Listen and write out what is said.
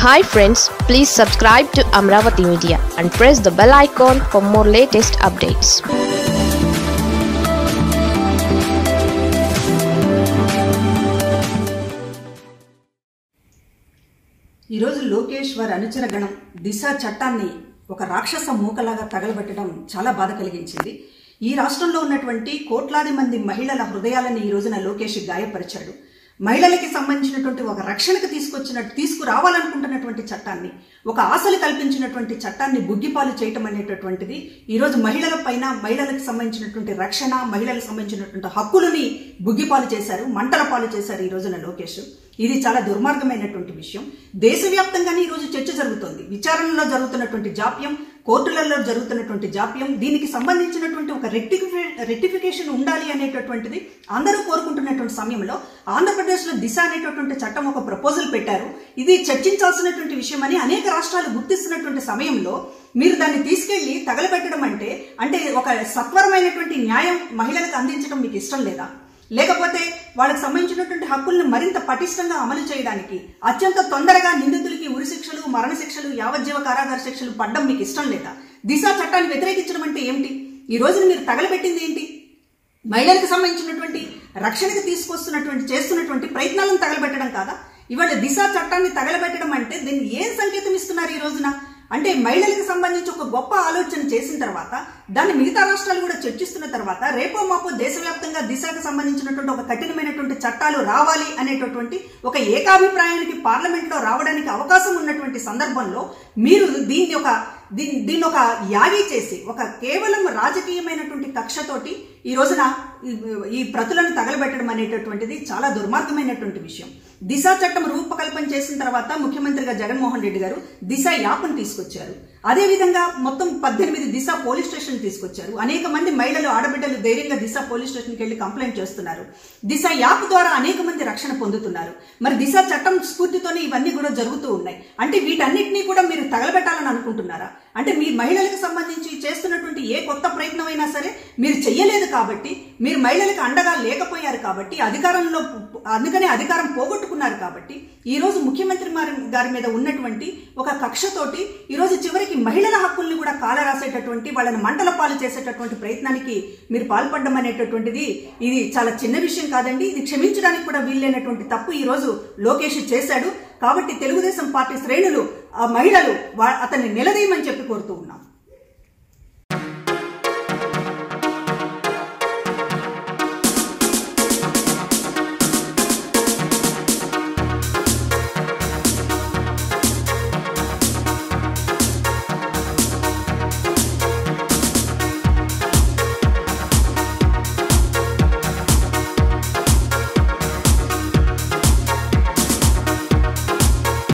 hi friends please subscribe to Amaravati media and press the bell icon for more latest updates ఈరోజు లోకేష్ వారి అనుచర గణం దిశ చట్టాన్ని ఒక రాక్షస మూకలాగా తగలబెట్టడం చాలా బాధ కలిగించింది ఈ రాష్ట్రంలో ఉన్నటువంటి కోట్లాది మంది మహిళల హృదయాలని ఈ రోజున లోకేష్ గాయపరిచాడు మహిళలకి సంబంధించినటువంటి ఒక రక్షణకు తీసుకొచ్చినట్టు తీసుకురావాలనుకుంటున్నటువంటి చట్టాన్ని ఒక ఆశలు కల్పించినటువంటి చట్టాన్ని బుగ్గిపాలు చేయటం అనేటటువంటిది ఈరోజు మహిళల పైన మహిళలకు సంబంధించినటువంటి రక్షణ మహిళలకు సంబంధించినటువంటి హక్కులని బుగ్గిపాలు చేశారు మంటల పాలు చేశారు ఈ రోజున లోకేష్ ఇది చాలా దుర్మార్గమైనటువంటి విషయం దేశవ్యాప్తంగానే ఈ రోజు చర్చ జరుగుతోంది విచారణలో జరుగుతున్నటువంటి జాప్యం కోర్టులలో జరుగుతున్నటువంటి జాప్యం దీనికి సంబంధించినటువంటి ఒక రెక్టిఫి రెక్టిఫికేషన్ ఉండాలి అనేటటువంటిది అందరూ కోరుకుంటున్నటువంటి సమయంలో ఆంధ్రప్రదేశ్లో దిశ అనేటటువంటి చట్టం ఒక ప్రపోజల్ పెట్టారు ఇది చర్చించాల్సినటువంటి విషయం అని అనేక రాష్ట్రాలు గుర్తిస్తున్నటువంటి సమయంలో మీరు దాన్ని తీసుకెళ్లి తగలబెట్టడం అంటే అంటే ఒక సత్వరమైనటువంటి న్యాయం మహిళలకు అందించడం మీకు ఇష్టం లేదా లేకపోతే వాళ్ళకి సంబంధించినటువంటి హక్కుల్ని మరింత పటిష్టంగా అమలు చేయడానికి అత్యంత తొందరగా నిందితులకి ఉరి శిక్షలు మరణ శిక్షలు యావజ్జీవ కారాగార శిక్షలు పడ్డం మీకు ఇష్టం లేదా దిశ చట్టాన్ని వ్యతిరేకించడం అంటే ఏమిటి ఈ రోజున మీరు తగలబెట్టింది ఏంటి మహిళలకు సంబంధించినటువంటి రక్షణకు తీసుకొస్తున్నటువంటి చేస్తున్నటువంటి ప్రయత్నాలను తగలబెట్టడం కాదా ఇవాళ దిశ చట్టాన్ని తగలబెట్టడం అంటే దీన్ని ఏం సంకేతం ఇస్తున్నారు ఈ రోజున అంటే మహిళలకు సంబంధించి ఒక గొప్ప ఆలోచన చేసిన తర్వాత దాన్ని మిగతా రాష్ట్రాలు కూడా చర్చిస్తున్న తర్వాత రేపో మాపో దేశవ్యాప్తంగా దిశకు సంబంధించినటువంటి ఒక కఠినమైనటువంటి చట్టాలు రావాలి అనేటటువంటి ఒక ఏకాభిప్రాయానికి పార్లమెంట్ లో రావడానికి అవకాశం ఉన్నటువంటి సందర్భంలో మీరు దీన్ని ఒక దీన్ని దీన్ని ఒక యాగి చేసి ఒక కేవలం రాజకీయమైనటువంటి కక్షతోటి ఈ రోజున ఈ- ఈ ప్రతులను తగలబెట్టడం అనేటటువంటిది చాలా దుర్మార్గమైనటువంటి విషయం దిశ చట్టం రూపకల్పన చేసిన తర్వాత ముఖ్యమంత్రిగా జగన్మోహన్ రెడ్డి గారు దిశ యాప్ను తీసుకొచ్చారు అదే విధంగా మొత్తం పద్దెనిమిది దిశ పోలీస్ స్టేషన్ తీసుకొచ్చారు అనేక మంది మహిళలు ఆడబిడ్డలు ధైర్యంగా దిశ పోలీస్ స్టేషన్కి వెళ్లి కంప్లైంట్ చేస్తున్నారు దిశ యాప్ ద్వారా అనేక మంది రక్షణ పొందుతున్నారు మరి దిశ చట్టం స్ఫూర్తితోనే ఇవన్నీ కూడా జరుగుతూ ఉన్నాయి అంటే వీటన్నిటినీ కూడా మీరు తగలబెట్టాలని అనుకుంటున్నారా అంటే మీ మహిళలకు సంబంధించి చేస్తున్నటువంటి ఏ కొత్త ప్రయత్నం అయినా సరే మీరు చెయ్యలేదు కాబట్టి మీరు మహిళలకు అండగా లేకపోయారు కాబట్టి అధికారంలో అందుకనే అధికారం పోగొట్టుకున్నారు కాబట్టి ఈ రోజు ముఖ్యమంత్రి మారి- గారి మీద ఉన్నటువంటి ఒక కక్షతోటి ఈ రోజు చివరికి మహిళల హక్కుల్ని కూడా కాలరాసేటటువంటి వాళ్ళని మంటల పాలు చేసేటటువంటి ప్రయత్నానికి మీరు పాల్పడడం అనేటటువంటిది ఇది చాలా చిన్న విషయం కాదండి ఇది క్షమించడానికి కూడా వీల్లేనటువంటి తప్పు ఈ రోజు లోకేష్ చేశాడు కాబట్టి తెలుగుదేశం పార్టీ శ్రేణులు ఆ మహిళలు వా- అతన్ని నిలదీయమని చెప్పి కోరుతూ ఉన్నాం